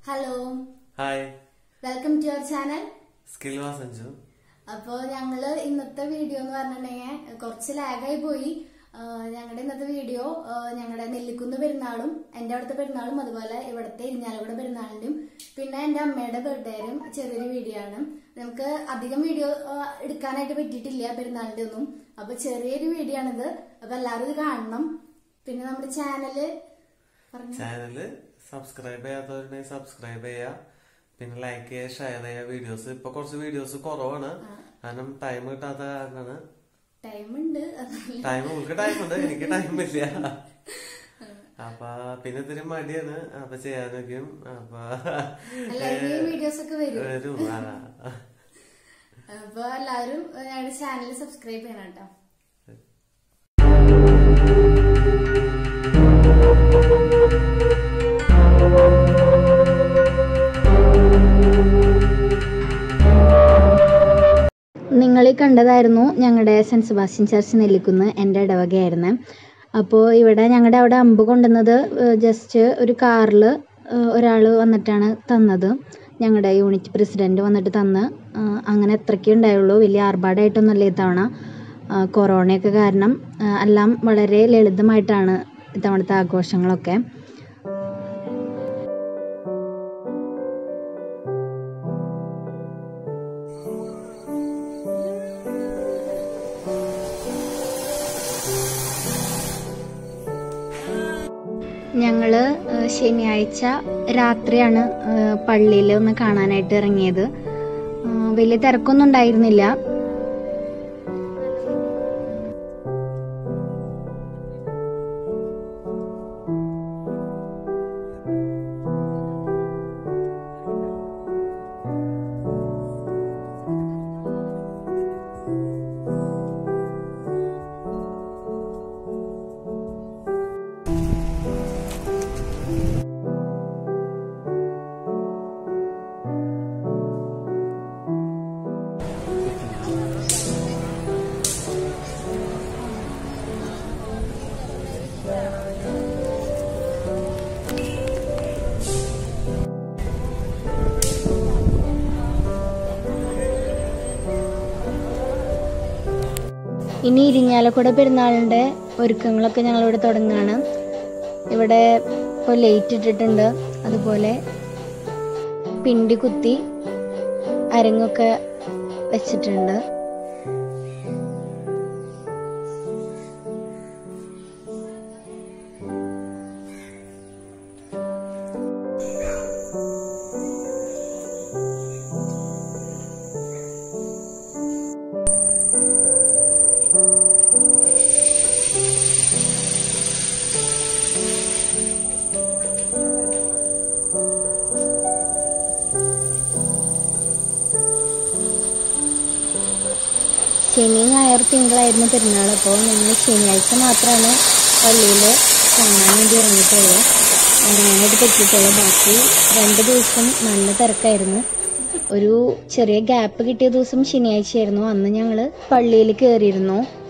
Hello hi welcome to your channel skill വാ സഞ്ജു അപ്പോൾ ഞങ്ങള് ഇന്നത്തെ വീഡിയോ എന്ന് പറഞ്ഞിട്ടുണ്ടെങ്കിൽ കുറച്ച് ലാഗായി പോയി ഞങ്ങളുടെ ഇന്നത്തെ വീഡിയോ ഞങ്ങളുടെ നെല്ലിക്കുന്ന് പെരുന്നാളും എൻ്റെ അവിടുത്തെ പെരുന്നാളും അതുപോലെ ഇവിടുത്തെ ഇരിഞ്ഞാലക്കുട പെരുന്നാളിന്റെയും പിന്നെ എൻ്റെ അമ്മയുടെ ബർത്ത്ഡേയും ചെറിയൊരു വീഡിയോ ആണ് നമുക്ക് അധികം വീഡിയോ എടുക്കാനായിട്ട് പറ്റിയിട്ടില്ല പെരുന്നാളിന്റെ ഒന്നും അപ്പൊ ചെറിയൊരു വീഡിയോ ആണിത് അപ്പൊ എല്ലാവരും ഇത് കാണണം പിന്നെ നമ്മുടെ ചാനല് പറഞ്ഞു ചാനല് സബ്സ്ക്രൈബ് ചെയ്യാത്തവരുണ്ടെങ്കിൽ സബ്സ്ക്രൈബ് ചെയ്യുക പിന്നെ ലൈക്ക് ചെയ്യുക ഷെയർ ചെയ്യുക വീഡിയോസ് ഇപ്പൊ കുറച്ച് വീഡിയോസ് കുറവാണ് കാരണം ടൈം കിട്ടാത്ത കാരണമാണ് ടൈം ഉണ്ട് അതല്ല ടൈം നിങ്ങൾക്ക് ടൈം ഉണ്ട് എനിക്ക് ടൈം ഇല്ല അപ്പൊ പിന്നെ ഇത്തിരി മടിയാണ് അപ്പൊ ചെയ്യാനൊക്കെയും അപ്പൊ അല്ല ഈ വീഡിയോസ് ഒക്കെ വരും വരും ആ. അപ്പൊ എല്ലാവരും ഞങ്ങളുടെ ചാനൽ സബ്സ്ക്രൈബ് ചെയ്യണം കേട്ടോ നിങ്ങൾ ഈ കണ്ടതായിരുന്നു ഞങ്ങളുടെ സെൻറ്റ് സെബാസ്റ്റ്യൻ ചർച്ച് നെല്ലിക്കുന്ന് എൻ്റെ ഇടവകയായിരുന്നു അപ്പോൾ ഇവിടെ ഞങ്ങളുടെ അവിടെ അമ്പ് കൊണ്ടുവന്നത് ജസ്റ്റ് ഒരു കാറിൽ ഒരാൾ വന്നിട്ടാണ് തന്നത് ഞങ്ങളുടെ യൂണിറ്റ് പ്രസിഡൻറ്റ് വന്നിട്ട് തന്ന് ആ, അങ്ങനെ എത്രയ്ക്കേ ഉണ്ടായുള്ളൂ വലിയ ആർഭാടമായിട്ടൊന്നുമല്ല ഇത്തവണ ആ, കൊറോണയൊക്കെ കാരണം ആ, എല്ലാം വളരെ ലളിതമായിട്ടാണ് ഇത്തവണത്തെ ആഘോഷങ്ങളൊക്കെ ഞങ്ങൾ ശനിയാഴ്ച രാത്രിയാണ് പള്ളിയിൽ ഒന്ന് കാണാനായിട്ട് ഇറങ്ങിയത് ആ, വലിയ തിരക്കൊന്നും ഉണ്ടായിരുന്നില്ല ഇനി ഇരിഞ്ഞാലക്കുട പെരുന്നാളിൻ്റെ ഒരുക്കങ്ങളൊക്കെ ഞങ്ങളിവിടെ തുടങ്ങുകയാണ് ഇവിടെ ഇപ്പോൾ ലൈറ്റ് ഇട്ടിട്ടുണ്ട് അതുപോലെ പിണ്ടി കുത്തി അരങ്ങൊക്കെ വെച്ചിട്ടുണ്ട് ശനി ഞായർ തിങ്കളായിരുന്നു പെരുന്നാൾ അപ്പോൾ ഞങ്ങൾ ശനിയാഴ്ച മാത്രമാണ് പള്ളിയിൽ കാണാൻ വേണ്ടി ഇറങ്ങിയിട്ടുള്ളൂ ഇറങ്ങാനായിട്ട് പറ്റിയിട്ടുള്ളൂ ബാക്കി രണ്ട് ദിവസം നല്ല തിരക്കായിരുന്നു ഒരു ചെറിയ ഗ്യാപ്പ് കിട്ടിയ ദിവസം ശനിയാഴ്ചയായിരുന്നു അന്ന് ഞങ്ങൾ പള്ളിയിൽ കയറിയിരുന്നു